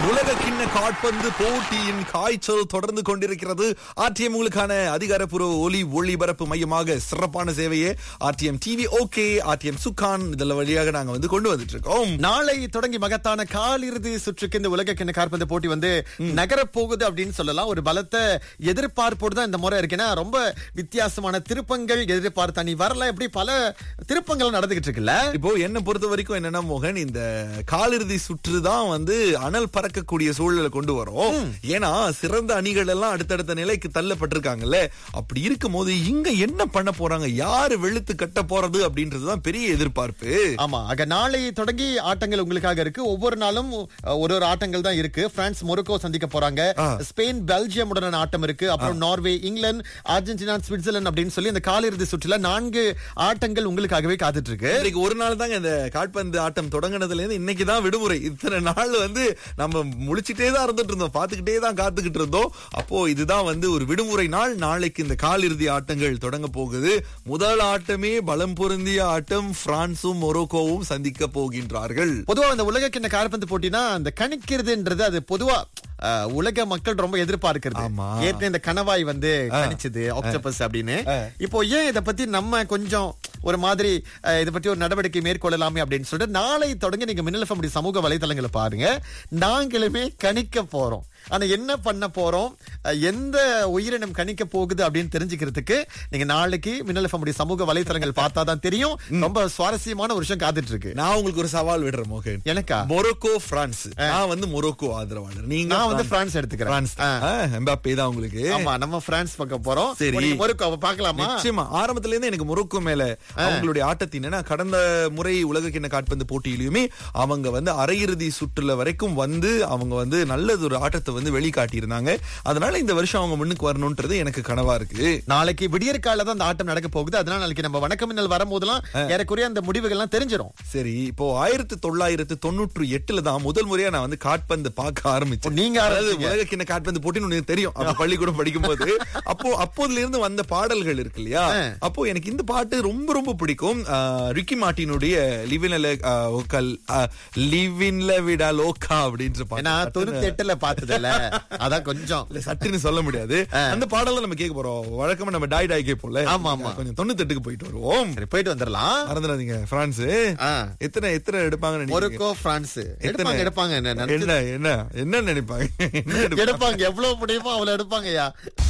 உலக கிண்ண காட்பந்து போட்டியின் காய்ச்சல் தொடர்ந்து கொண்டிருக்கிறது ஆர்டிஎம் உங்களுக்கான அதிகாரப்பூர்வ ஒலி ஒளிபரப்பு மையமாக சிறப்பான சேவையை ஆர்டிஎம் டிவி ஓகே ஆர்டிஎம் சுக்கான் இதெல்லாம் வழியாக நாங்க வந்து கொண்டு வந்துட்டு இருக்கோம் நாளை தொடங்கி மகத்தான காலிறுதி சுற்றுக்கு இந்த உலக கிண்ண காற்பந்து போட்டி வந்து நகரப் போகுது அப்படின்னு சொல்லலாம் ஒரு பலத்த எதிர்பார்ப்போடு தான் இந்த முறை இருக்குன்னா ரொம்ப வித்தியாசமான திருப்பங்கள் எதிர்பார்த்தா நீ வரல இப்படி பல திருப்பங்கள் நடந்துகிட்டு இருக்குல்ல இப்போ என்ன பொறுத்த வரைக்கும் என்னன்னா மோகன் இந்த காலிறுதி சுற்று தான் வந்து அனல் பறக்கக்கூடிய சூழலை கொண்டு வரும் ஏன்னா சிறந்த அணிகள் எல்லாம் அடுத்தடுத்த நிலைக்கு தள்ளப்பட்டிருக்காங்கல்ல அப்படி இருக்கும்போது இங்க என்ன பண்ண போறாங்க யாரு வெளுத்து கட்ட போறது அப்படின்றதுதான் பெரிய எதிர்பார்ப்பு ஆமா ஆக நாளை தொடங்கி ஆட்டங்கள் உங்களுக்காக இருக்கு ஒவ்வொரு நாளும் அஹ், ஒரு ஒரு ஆட்டங்கள் தான் இருக்கு பிரான்ஸ் மொரோக்கோ சந்திக்க போறாங்க ஸ்பெயின் பெல்ஜியம் உடனான ஆட்டம் இருக்கு அப்புறம் நார்வே இங்கிலாந்து அர்ஜென்டினா சுவிட்சர்லாந்து அப்படின்னு சொல்லி இந்த காலிறுதி சுற்றுல நான்கு ஆட்டங்கள் உங்களுக்காகவே காத்துட்டு இருக்கு இன்னைக்கு ஒரு நாள் தாங்க இந்த கால்பந்து ஆட்டம் தொடங்கினதுல இருந்து இன்னைக்கு தான் விடுமுறை இத்தனை நாள் வந்து நம்ம முழிச்சிட்டே தான் இருந்துட்டு இருந்தோம் பார்த்துக்கிட்டே தான் காத்துக்கிட்டு இருந்தோம் அப்போ இதுதான் வந்து ஒரு விடுமுறை நாள் நாளைக்கு இந்த காலிறுதி ஆட்டங்கள் தொடங்க போகுது முதல் ஆட்டமே பலம் பொருந்திய ஆட்டம் பிரான்சும் மொரோக்கோவும் சந்திக்க போகின்றார்கள் பொதுவா இந்த உலக கிண்ண கால்பந்து போட்டினா அந்த கணிக்கிறதுன்றது அது பொதுவா அஹ், உலக மக்கள் ரொம்ப எதிர்பார்க்கிறது ஆமா. ஏற்கனவே இந்த கணவாய் வந்து கணிச்சது ஆக்டோபஸ் அப்படின்னு இப்போ ஏன் இத பத்தி நம்ம கொஞ்சம் ஒரு மாதிரி அஹ், இத பத்தி ஒரு நடவடிக்கை மேற்கொள்ளலாமே அப்படின்னு சொல்லிட்டு நாளை தொடங்கி நீங்க மின்னல் FM உடைய சமூக வலைதளங்களை பாருங்க நாங்களுமே கணிக்க போறோம் ஆனா என்ன பண்ண போறோம் அஹ், எந்த உயிரினம் கணிக்க போகுது அப்படின்னு தெரிஞ்சுக்கிறதுக்கு நீங்க நாளைக்கு மின்னல் FM உடைய சமூக வலைதளங்கள் பார்த்தா தான் தெரியும் ரொம்ப சுவாரஸ்யமான ஒரு விஷயம் காத்துட்டு இருக்கு நான் உங்களுக்கு ஒரு சவால் விடுறேன் மோகன் எனக்கா மொரோக்கோ பிரான்ஸ் நான் வந்து மொரோக்கோ ஆதரவாளர் நீங்க நான் வந்து பிரான்ஸ் எடுத்துக்கிறேன் பிரான்ஸ் ஆ. எம்பாப்பே தான் உங்களுக்கு ஆமா நம்ம பிரான்ஸ் பக்கம் போறோம் சரி. சரி மொரோக்கோ பார்க்கலாமா நிச்சயமா ஆரம்பத்துல இருந்தே எனக்கு மொரோக்கோ மேல அவங்களுடைய ஆட்டத்தின் ஏன்னா கடந்த முறை உலக கிண்ண காட்பந்து போட்டியிலுமே அவங்க வந்து அரையிறுதி சுற்றுல வரைக்கும் வந்து அவங்க வந்து நல்லது ஒரு ஆட்டத்தை வந்து வெளிக்காட்டி இருந்தாங்க அதனால இந்த வருஷம் அவங்க முன்னுக்கு வரணும்ன்றது எனக்கு கனவா இருக்கு நாளைக்கு விடியற்கால தான் அந்த ஆட்டம் நடக்க போகுது அதனால நாளைக்கு நம்ம வணக்கம் மின்னல் வரும்போதெல்லாம் ஏறக்குறைய அந்த முடிவுகள்லாம் தெரிஞ்சிரும் சரி இப்போ ஆயிரத்தி தொள்ளாயிரத்தி தொண்ணூற்றி எட்டுல தான் முதல் முறையா நான் வந்து காட்பந்து பார்க்க ஆரம்பிச்சேன் நீங்க அதாவது ஆரம்பிச்சீங்க. உலக கிண்ண காட்பந்து போட்டின்னு உனக்கு தெரியும் அப்ப பள்ளிக்கூடம் படிக்கும்போது அப்போ அப்போதுல இருந்து வந்த பாடல்கள் இருக்கு இல்லையா அப்போ எனக்கு இந்த பாட்டு ரொம்ப ரொம்ப பிடிக்கும் ஆஹ், ரிக்கி மார்ட்டினுடைய லிவின்ல ஓக்கல் லிவின்ல விடா லோக்கா அப்படின்ற ஏன்னா பாட்டு தொண்ணூத்தி எட்டுல பார்த்ததுல அதான் கொஞ்சம் இல்ல, சட்டுன்னு சொல்ல முடியாது அந்த பாடல நம்ம கேட்க போறோம் வழக்கமா நம்ம டாய் டாய் கேட்போம்ல ஆமா, ஆமா. கொஞ்சம் தொண்ணூத்தெட்டுக்கு போயிட்டு வருவோம் சரி போயிட்டு வந்துடலாம் மறந்துடாதீங்க பிரான்ஸ் ஆ. எத்தனை எத்தனை எடுப்பாங்கன்னு நினைக்கிறீங்க? மொரோக்கோ பிரான்ஸ் எடுப்பாங்க எடுப்பாங்க என்ன நினைச்சு- என்ன என்ன என்ன நினைப்பாங்க என்ன எடுப்பாங்க? எடுப்பாங்க எவ்வளவு முடியுமோ அவ்வளவு எடுப்பாங்கய்யா